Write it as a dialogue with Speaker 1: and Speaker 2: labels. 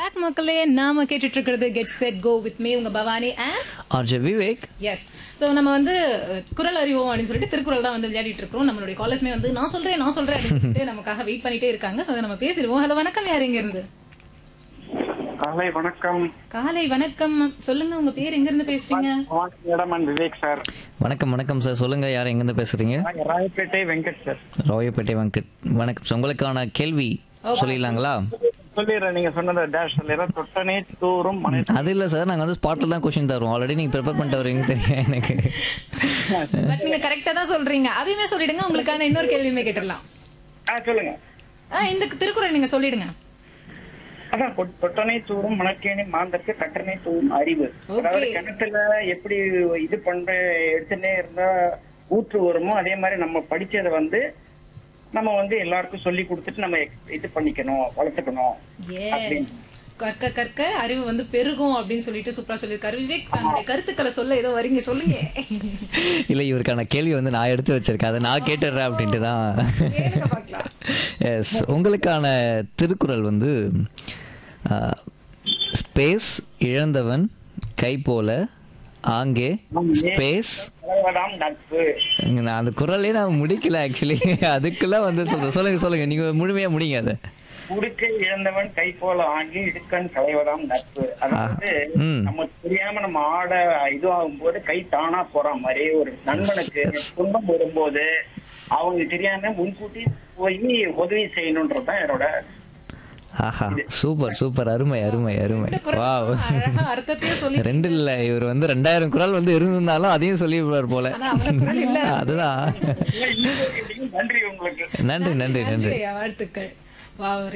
Speaker 1: Back மக்களே நாம கேட்டுட்டு இருக்கிறது get set go with me உங்க Bhavani and
Speaker 2: RJ Vivek
Speaker 1: yes so நம்ம வந்து அஹ், குரல் அறிவோம் அப்படின்னு சொல்லிட்டு திருக்குறள் தான் வந்து விளையாடிட்டு இருக்கோம் நம்மளுடைய காலேஜ்மே வந்து நான் சொல்றேன் நான் சொல்றேன் அப்படின்னு சொல்லிட்டு நமக்காக வெயிட் பண்ணிட்டே இருக்காங்க சோ நம்ம பேசிடுவோம் ஹலோ வணக்கம் யார் எங்க இருந்து
Speaker 3: காலை வணக்கம்
Speaker 1: காலை வணக்கம் சொல்லுங்க உங்க பேர் எங்க இருந்து பேசுறீங்க
Speaker 3: இடமன் விவேக் சார்
Speaker 2: வணக்கம் வணக்கம் சார் சொல்லுங்க யார் எங்கேருந்து பேசுறீங்க
Speaker 3: நான் ராயப்பேட்டை வெங்கட் சார்
Speaker 2: ராயப்பேட்டை வெங்கட் வணக்கம் சார் உங்களுக்கான கேள்வி சொல்லிடலாங்களா
Speaker 3: சொல்லிடுறேன் நீங்க சொன்னதை டேஷ் சொல்லிடுறேன் தொட்டனே தூரும் மனை
Speaker 2: அது இல்லை சார் நாங்கள் வந்து ஸ்பாட்டில் தான் கொஷின் தருவோம் ஆல்ரெடி நீங்கள் ப்ரிப்பேர் பண்ணிட்டு வரீங்க தெரியும் எனக்கு
Speaker 1: பட் நீங்க கரெக்டா தான் சொல்றீங்க அதையுமே சொல்லிடுங்க உங்களுக்கான இன்னொரு கேள்வியுமே கேட்டுடலாம்
Speaker 3: ஆ சொல்லுங்க
Speaker 1: ஆ, இந்த திருக்குறள் நீங்க சொல்லிடுங்க
Speaker 3: அதான் கொ- தொட்டனை தூரும் மணக்கேணி மாந்தற்கு கட்டணை தூரும் அறிவு
Speaker 1: Okay.
Speaker 3: அதாவது கிணத்துல எப்படி இது பண்ற எடுத்துட்டே இருந்தா ஊற்று வருமோ அதே மாதிரி நம்ம படிச்சதை வந்து நம்ம வந்து எல்லாருக்கும் சொல்லி கொடுத்துட்டு நம்ம ex- இது பண்ணிக்கணும் வளர்த்துக்கணும்
Speaker 1: எஸ் கற்க கற்க அறிவு வந்து பெருகும் அப்படின்னு சொல்லிட்டு சூப்பரா சொல்லியிருக்காரு விவேக் தன்னுடைய கருத்துக்களை சொல்ல ஏதோ வரீங்க சொல்லுங்க
Speaker 2: இல்லை இவருக்கான கேள்வி வந்து நான் எடுத்து வச்சிருக்கேன் அதை நான் கேட்டுடுறேன் அப்படின்ட்டு தான்
Speaker 1: கேளுங்க பார்க்கலாம்
Speaker 2: எஸ் உங்களுக்கான திருக்குறள் வந்து ஸ்பேஸ் இழந்தவன் கை போல ஆங்கே ஸ்பேஸ்
Speaker 3: கலவராம் நட்பு
Speaker 2: நான் அந்த குரலே நான் முடிக்கல ஆக்சுவலி அதுக்கெல்லாம் வந்து சொல்றேன் சொல்லுங்க சொல்லுங்க நீங்க முழுமையா முடிங்க அதை
Speaker 3: உடுக்கை இழந்தவன் கை போல ஆகி இடுக்கண் களைவதாம் நட்பு அதாவது
Speaker 2: ம்.
Speaker 3: நம்ம தெரியாம நம்ம ஆட இது ஆகும்போது கை தானா போற மாதிரி ஒரு நண்பனுக்கு துன்பம் வரும்போது அவங்க தெரியாம முன்கூட்டி போய் உதவி செய்யணும்ன்றதுதான் என்னோட
Speaker 2: ஆஹா சூப்பர் சூப்பர் அருமை அருமை அருமை வா
Speaker 1: அழகா அர்த்தத்தையும் சொல்லி
Speaker 2: ரெண்டு இல்ல இவர் வந்து ரெண்டாயிரம் குரல் வந்து இருந்திருந்தாலும் அதையும் சொல்லிடுவார் போல
Speaker 1: ஆனா அவ்வளவு குரல் இல்ல.
Speaker 2: அதுதான்
Speaker 3: நன்றி உங்களுக்கு
Speaker 2: நன்றி நன்றி நன்றி
Speaker 1: நன்றி வாழ்த்துக்கள் வா